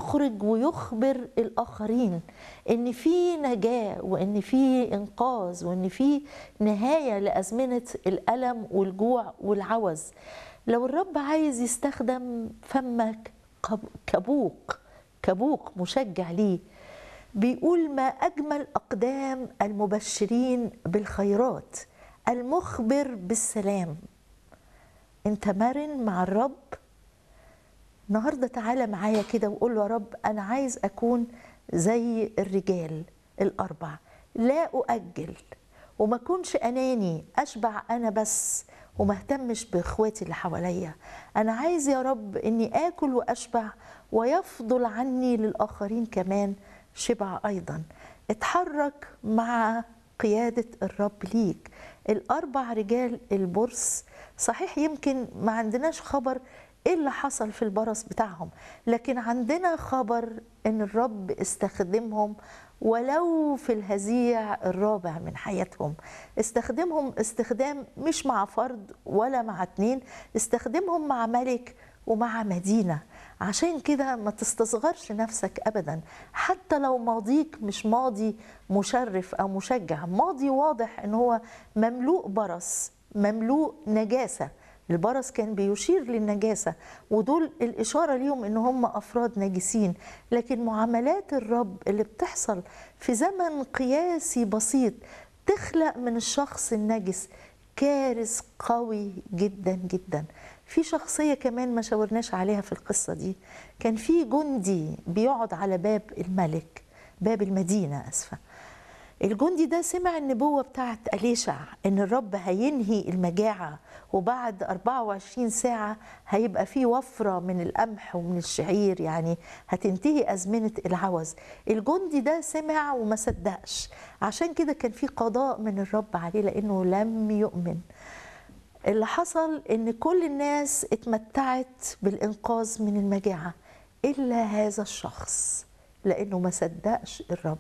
يخرج ويخبر الاخرين ان في نجاه وان في انقاذ وان في نهايه لازمنه الالم والجوع والعوز لو الرب عايز يستخدم فمك كب- كبوق كبوق مشجع ليه بيقول ما اجمل اقدام المبشرين بالخيرات المخبر بالسلام انت مرن مع الرب النهارده تعالى معايا كده وقول له يا رب انا عايز اكون زي الرجال الاربع لا اؤجل وما اكونش اناني اشبع انا بس وما اهتمش باخواتي اللي حواليا انا عايز يا رب اني اكل واشبع ويفضل عني للاخرين كمان شبع ايضا اتحرك مع قياده الرب ليك الاربع رجال البرص صحيح يمكن ما عندناش خبر ايه اللي حصل في البرص بتاعهم لكن عندنا خبر ان الرب استخدمهم ولو في الهزيع الرابع من حياتهم استخدمهم استخدام مش مع فرد ولا مع اتنين استخدمهم مع ملك ومع مدينه عشان كده ما تستصغرش نفسك ابدا حتى لو ماضيك مش ماضي مشرف او مشجع ماضي واضح ان هو مملوء برص مملوء نجاسه البرص كان بيشير للنجاسة ودول الإشارة ليهم إن هم أفراد نجسين لكن معاملات الرب اللي بتحصل في زمن قياسي بسيط تخلق من الشخص النجس كارث قوي جدا جدا في شخصية كمان ما شاورناش عليها في القصة دي كان في جندي بيقعد على باب الملك باب المدينة أسفة الجندي ده سمع النبوة بتاعت أليشع إن الرب هينهي المجاعة وبعد 24 ساعة هيبقى في وفرة من القمح ومن الشعير يعني هتنتهي أزمنة العوز الجندي ده سمع وما صدقش عشان كده كان في قضاء من الرب عليه لأنه لم يؤمن اللي حصل ان كل الناس اتمتعت بالانقاذ من المجاعه الا هذا الشخص لانه ما صدقش الرب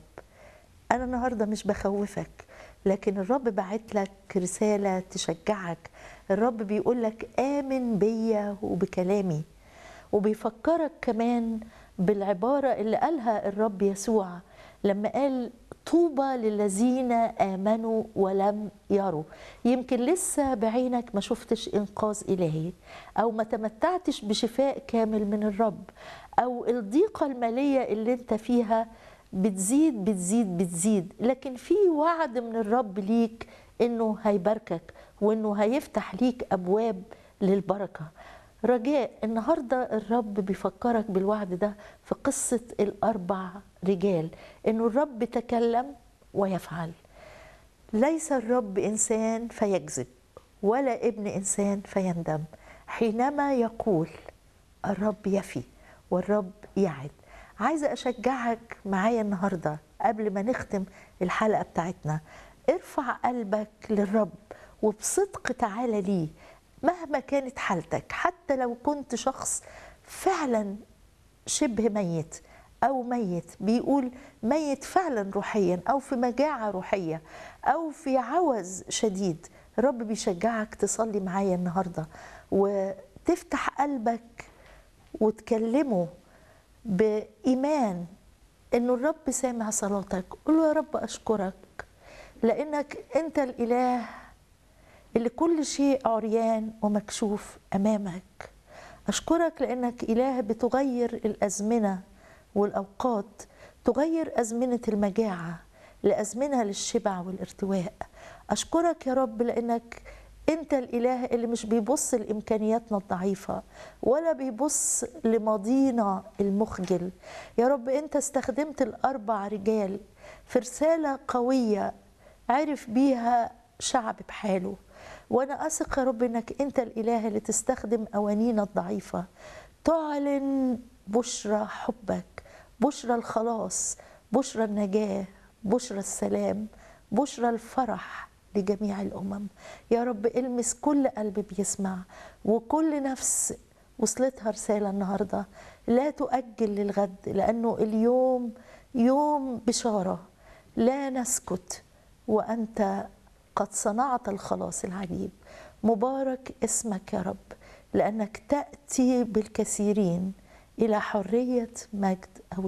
انا النهارده مش بخوفك لكن الرب بعت لك رساله تشجعك الرب بيقول لك امن بيا وبكلامي وبيفكرك كمان بالعباره اللي قالها الرب يسوع لما قال طوبى للذين امنوا ولم يروا يمكن لسه بعينك ما شفتش انقاذ الهي او ما تمتعتش بشفاء كامل من الرب او الضيقه الماليه اللي انت فيها بتزيد بتزيد بتزيد لكن في وعد من الرب ليك انه هيباركك وانه هيفتح ليك ابواب للبركه رجاء النهارده الرب بيفكرك بالوعد ده في قصه الاربع رجال انه الرب تكلم ويفعل ليس الرب انسان فيكذب ولا ابن انسان فيندم حينما يقول الرب يفي والرب يعد عايزه اشجعك معايا النهارده قبل ما نختم الحلقه بتاعتنا ارفع قلبك للرب وبصدق تعالى ليه مهما كانت حالتك حتى لو كنت شخص فعلا شبه ميت او ميت بيقول ميت فعلا روحيا او في مجاعه روحيه او في عوز شديد الرب بيشجعك تصلي معايا النهارده وتفتح قلبك وتكلمه بايمان انه الرب سامع صلاتك قول له يا رب اشكرك لانك انت الاله اللي كل شيء عريان ومكشوف امامك اشكرك لانك اله بتغير الازمنه والاوقات تغير ازمنه المجاعه لازمنه للشبع والارتواء اشكرك يا رب لانك انت الاله اللي مش بيبص لامكانياتنا الضعيفه ولا بيبص لماضينا المخجل يا رب انت استخدمت الاربع رجال في رساله قويه عرف بيها شعب بحاله وانا اثق يا رب انك انت الاله اللي تستخدم اوانينا الضعيفه تعلن بشرى حبك بشرى الخلاص بشرى النجاه بشرى السلام بشرى الفرح لجميع الامم يا رب المس كل قلب بيسمع وكل نفس وصلتها رساله النهارده لا تؤجل للغد لانه اليوم يوم بشاره لا نسكت وانت قد صنعت الخلاص العجيب مبارك اسمك يا رب لانك تاتي بالكثيرين الى حريه مجد